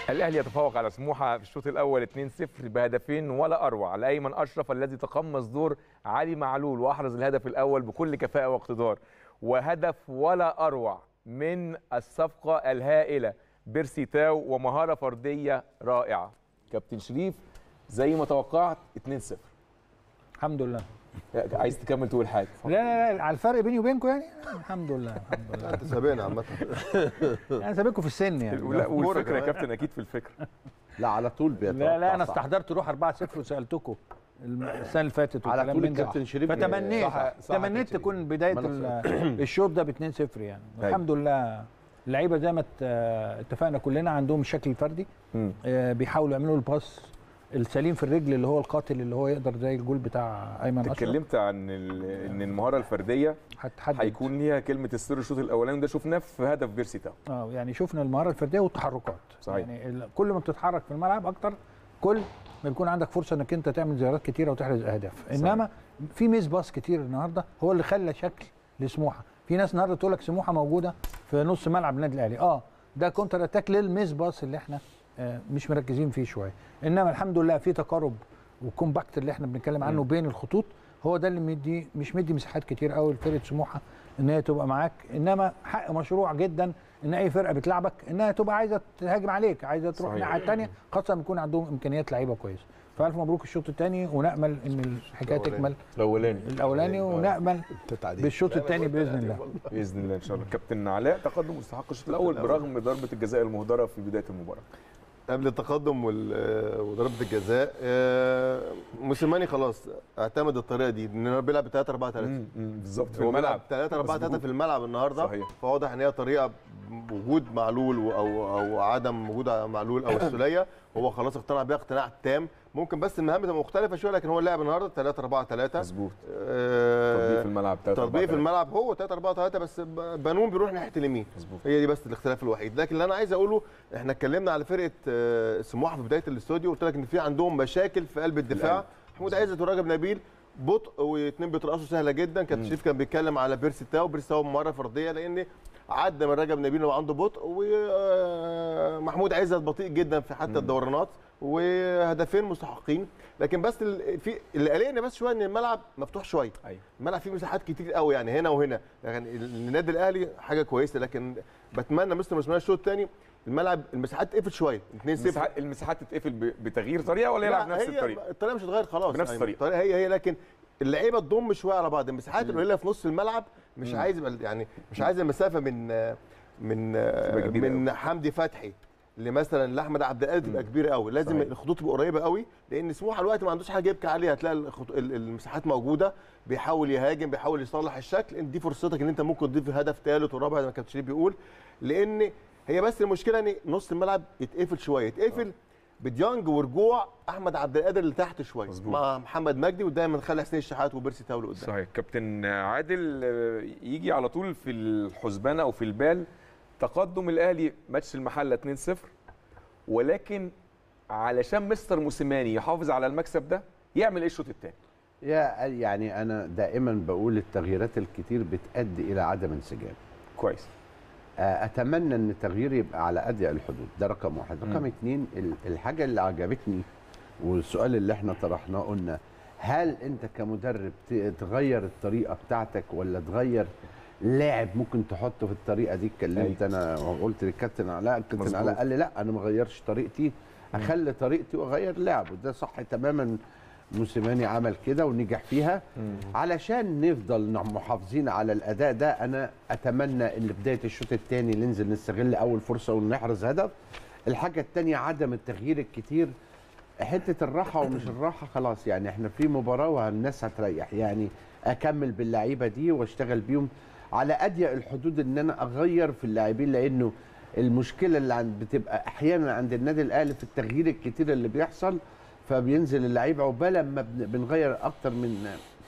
الاهلي يتفوق على سموحه في الشوط الاول 2-0 بهدفين ولا اروع لايمن اشرف الذي تقمص دور علي معلول واحرز الهدف الاول بكل كفاءه واقتدار وهدف ولا اروع من الصفقه الهائله بيرسي تاو ومهاره فرديه رائعه كابتن شريف زي ما توقعت 2-0 الحمد لله عايز تكمل تقول حاجه لا لا لا على الفرق بيني وبينكم يعني الحمد لله الحمد لله انت سابقنا عامه انا سابقكم في السن يعني لا والفكره يا كابتن اكيد في الفكره لا على طول بيتوقع لا لا انا صح. استحضرت روح 4-0 وسالتكم الم- السنه اللي فاتت على والكلام طول من ده. الكابتن شريف فتمنيت صح- صح تمنيت كابتن تكون بدايه ما أنا ال- الشوط ده ب 2-0 يعني الحمد لله اللعيبه زي ما ات- اتفقنا كلنا عندهم الشكل الفردي مم. آه، بيحاولوا يعملوا الباص السليم في الرجل اللي هو القاتل اللي هو يقدر زي الجول بتاع ايمن اشرف اتكلمت عن ال- ان المهاره الفرديه هتحدد هيكون ليها كلمه السر الشوط الاولاني وده شفناه في هدف بيرسي تاو اه يعني شفنا المهاره الفرديه والتحركات صحيح. يعني ال- كل ما بتتحرك في الملعب اكتر كل ما بيكون عندك فرصه انك انت تعمل زيارات كتيره وتحرز اهداف انما في ميس باص كتير النهارده هو اللي خلى شكل لسموحه في ناس النهارده تقول لك سموحه موجوده في نص ملعب النادي الاهلي اه ده كونتر اتاك للميس باص اللي احنا آه مش مركزين فيه شويه انما الحمد لله في تقارب والكومباكت اللي احنا بنتكلم عنه بين الخطوط هو ده اللي مدي مش مدي مساحات كتير قوي لفرقه سموحه ان هي تبقى معاك انما حق مشروع جدا ان اي فرقه بتلعبك انها تبقى عايزه تهاجم عليك عايزه تروح صحيح. الناحيه الثانيه خاصه لما يكون عندهم امكانيات لعيبه كويسه فالف مبروك الشوط الثاني ونامل ان الحكايه تكمل الاولاني الاولاني ونامل بالشوط الثاني باذن الله باذن الله ان شاء الله كابتن علاء تقدم مستحق الشوط الاول برغم ضربه الجزاء المهدره في بدايه المباراه قبل التقدم وال- وضربه الجزاء آه، موسيماني خلاص اعتمد الطريقه دي ان هو بيلعب 3 4 3 بالظبط في هو الملعب بيلعب 3 4 3 في الملعب النهارده صحيح. فواضح ان هي طريقه وجود معلول و- او او عدم وجود معلول او السوليه هو خلاص اقتنع بيها اقتناع تام ممكن بس المهام تبقى مختلفه شويه لكن هو اللاعب النهارده 3 4 3 مظبوط آه، تطبيق في الملعب 3 تطبيق في الملعب هو 3 4 3 بس ب- بنون بيروح ناحيه اليمين مظبوط. هي دي بس الاختلاف الوحيد لكن اللي انا عايز اقوله احنا اتكلمنا على فرقه آه، سموحه في بدايه الاستوديو قلت لك ان في عندهم مشاكل في قلب الدفاع القلب. محمود عزت وراجب نبيل بطء واثنين بيترقصوا سهله جدا كابتن شريف كان بيتكلم على بيرسي تاو بيرسي تاو مره فرديه لان عدى من رجب نبيل وهو عنده بطء ومحمود عزت بطيء جدا في حتى الدورانات وهدفين مستحقين لكن بس ال- في اللي قلقني بس شويه ان الملعب مفتوح شويه ايوه الملعب فيه مساحات كتير قوي يعني هنا وهنا يعني النادي الاهلي حاجه كويسه لكن بتمنى مستر موسيماني الشوط الثاني الملعب المساحات تقفل شويه 2 0 المساحات المساحات تتقفل ب- بتغيير طريقه ولا يلعب نفس الطريقه الطريقه مش هتتغير خلاص بنفس أيمن. الطريقة. الطريقه هي هي لكن اللعيبه تضم شويه على بعض المساحات القليله في نص الملعب مش عايز يبقى- يعني مش عايز المسافه من من تبقى كبيرة من حمدي فتحي لمثلا لاحمد عبد القادر تبقى كبيره قوي لازم صحيح. الخطوط تبقى قريبه قوي لان سموحه الوقت ما عندوش حاجه يبكي عليها هتلاقي الخط... ال- المساحات موجوده بيحاول يهاجم بيحاول يصلح الشكل انت دي فرصتك ان انت ممكن تضيف هدف ثالث ورابع زي ما كابتن شريف بيقول لان هي بس المشكله ان نص الملعب يتقفل شويه يتقفل بديانج ورجوع احمد عبد القادر اللي تحت شويه مظبوط. مع محمد مجدي ودايما نخلي حسين الشحات وبيرسي تاو قدام صحيح كابتن عادل آه، يجي على طول في الحسبانه او في البال تقدم الاهلي ماتش المحله 2-0 ولكن علشان مستر موسيماني يحافظ على المكسب ده يعمل ايه الشوط الثاني يا يعني انا دائما بقول التغييرات الكتير بتؤدي الى عدم انسجام كويس آه، اتمنى ان التغيير يبقى على اضيق الحدود ده رقم واحد رقم مم. اتنين ال- الحاجه اللي عجبتني والسؤال اللي احنا طرحناه قلنا هل انت كمدرب ت- تغير الطريقه بتاعتك ولا تغير لاعب ممكن تحطه في الطريقه دي اتكلمت انا وقلت للكابتن علاء الكابتن مظبوط. علاء قال لي لا انا ما غيرش طريقتي اخلي طريقتي واغير لاعب وده صح تماما موسيماني عمل كده ونجح فيها علشان نفضل محافظين على الاداء ده انا اتمنى ان بدايه الشوط الثاني ننزل نستغل اول فرصه ونحرز هدف الحاجه الثانيه عدم التغيير الكتير حته الراحه ومش الراحه خلاص يعني احنا في مباراه والناس هتريح يعني اكمل باللعيبه دي واشتغل بيهم على اضيق الحدود ان انا اغير في اللاعبين لانه المشكله اللي عند بتبقى احيانا عند النادي الاهلي في التغيير الكتير اللي بيحصل فبينزل اللعيب عقبال ما بن- بنغير اكتر من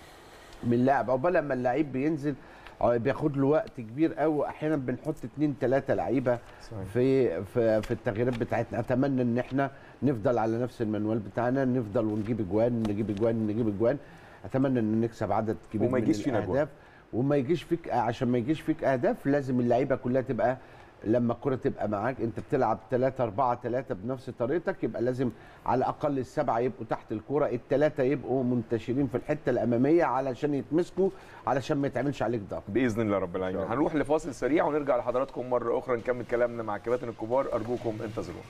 من لاعب عقبال ما اللعيب بينزل ع- بياخد له وقت كبير قوي احيانا بنحط اتنين تلاته لعيبه صحيح. في في في التغييرات بتاعتنا اتمنى ان احنا نفضل على نفس المنوال بتاعنا نفضل ونجيب اجوان نجيب اجوان نجيب اجوان اتمنى ان نكسب عدد كبير وما من يجيش فينا الاهداف وما يجيش فيك عشان ما يجيش فيك اهداف لازم اللعيبه كلها تبقى لما الكره تبقى معاك انت بتلعب 3 4 3 بنفس طريقتك يبقى لازم على الاقل السبعه يبقوا تحت الكره الثلاثه يبقوا منتشرين في الحته الاماميه علشان يتمسكوا علشان ما يتعملش عليك ضغط باذن الله رب العالمين هنروح لفاصل سريع ونرجع لحضراتكم مره اخرى نكمل كلامنا مع الكباتن الكبار ارجوكم انتظرونا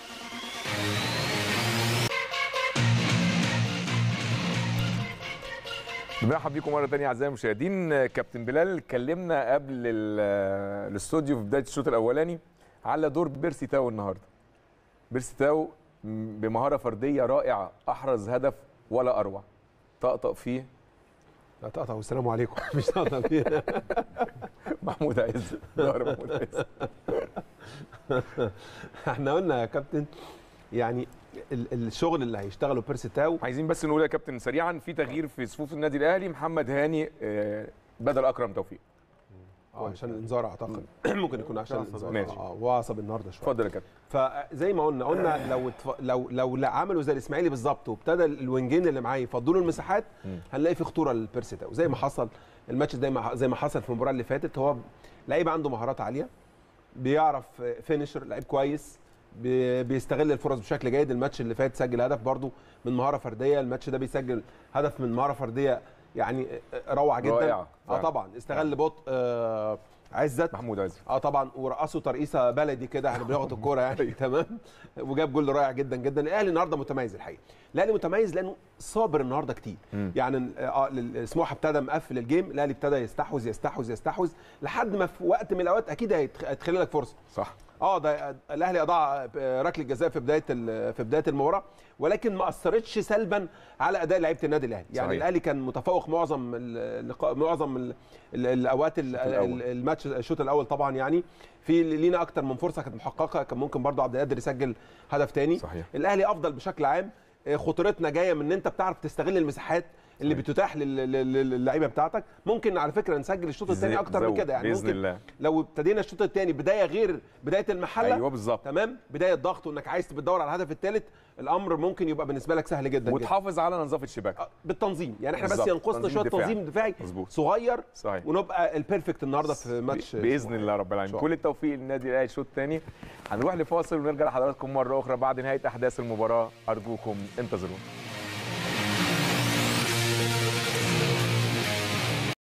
بنرحب بيكم مره ثانيه اعزائي المشاهدين كابتن بلال اتكلمنا قبل ال- الاستوديو في بدايه الشوط الاولاني على دور بيرسي تاو النهارده بيرسي تاو م- بمهاره فرديه رائعه احرز هدف ولا اروع طقطق فيه لا تقطع والسلام عليكم مش تقطع فينا محمود عز ظهر محمود عز احنا قلنا يا كابتن يعني ال- الشغل اللي هيشتغله بيرسي تاو عايزين بس نقول يا كابتن سريعا في تغيير في صفوف النادي الاهلي محمد هاني آه، بدل اكرم توفيق آه، عشان الانذار اعتقد ممكن يكون عشان الانذار ماشي. اه هو عصب النهارده شويه اتفضل يا كابتن فزي ما قلنا قلنا لو اتف... لو لو لا عملوا زي الاسماعيلي بالظبط وابتدى الوينجين اللي معاه يفضلوا له المساحات هنلاقي في خطوره للبيرسي تاو زي ما حصل الماتش زي ما زي ما حصل في المباراه اللي فاتت هو لعيب عنده مهارات عاليه بيعرف فينيشر لعيب كويس بي- بيستغل الفرص بشكل جيد الماتش اللي فات سجل هدف برضو من مهاره فرديه الماتش ده بيسجل هدف من مهاره فرديه يعني روعه جدا رائعة، اه فعلا. طبعا استغل بطء آه عزت محمود عز اه طبعا ورقصوا ترقيصه بلدي كده احنا بناخد الكوره يعني تمام وجاب جول رائع جدا جدا الاهلي النهارده متميز الحقيقه الاهلي متميز لانه صابر النهارده كتير يعني اه ال- سموحه ابتدى مقفل الجيم الاهلي ابتدى يستحوذ يستحوذ يستحوذ لحد ما في وقت من الاوقات اكيد هيتخ- هيتخلق لك فرصه صح اه ده الاهلي اضاع ركله جزاء في بدايه ال- في بدايه المباراه ولكن ما اثرتش سلبا على اداء لعيبه النادي الاهلي يعني صحيح. الاهلي كان متفوق معظم اللقاء معظم ال- ال- الاوقات ال- الأول. ال- الماتش الشوط الاول طبعا يعني في لينا اكتر من فرصه كانت محققه كان ممكن برضو عبد القادر يسجل هدف تاني صحيح. الاهلي افضل بشكل عام آه، خطورتنا جايه من ان انت بتعرف تستغل المساحات اللي بتتاح لل- لل- للعيبه بتاعتك ممكن على فكره نسجل الشوط الثاني زي- اكتر من زود كده يعني بإذن ممكن الله. لو ابتدينا الشوط الثاني بدايه غير بدايه المحله ايوه بالظبط تمام بدايه ضغط وانك عايز بتدور على الهدف الثالث الامر ممكن يبقى بالنسبه لك سهل جدا جدا وتحافظ على نظافه الشباك آه، بالتنظيم يعني احنا بس بالظبط. ينقصنا تنظيم شويه دفاعي. تنظيم دفاعي مظبوط. صغير صحيح. ونبقى البيرفكت النهارده في ماتش باذن الله رب العالمين شاء كل التوفيق للنادي الاهلي الشوط الثاني هنروح لفاصل ونرجع لحضراتكم مره اخرى بعد نهايه احداث المباراه ارجوكم انتظرونا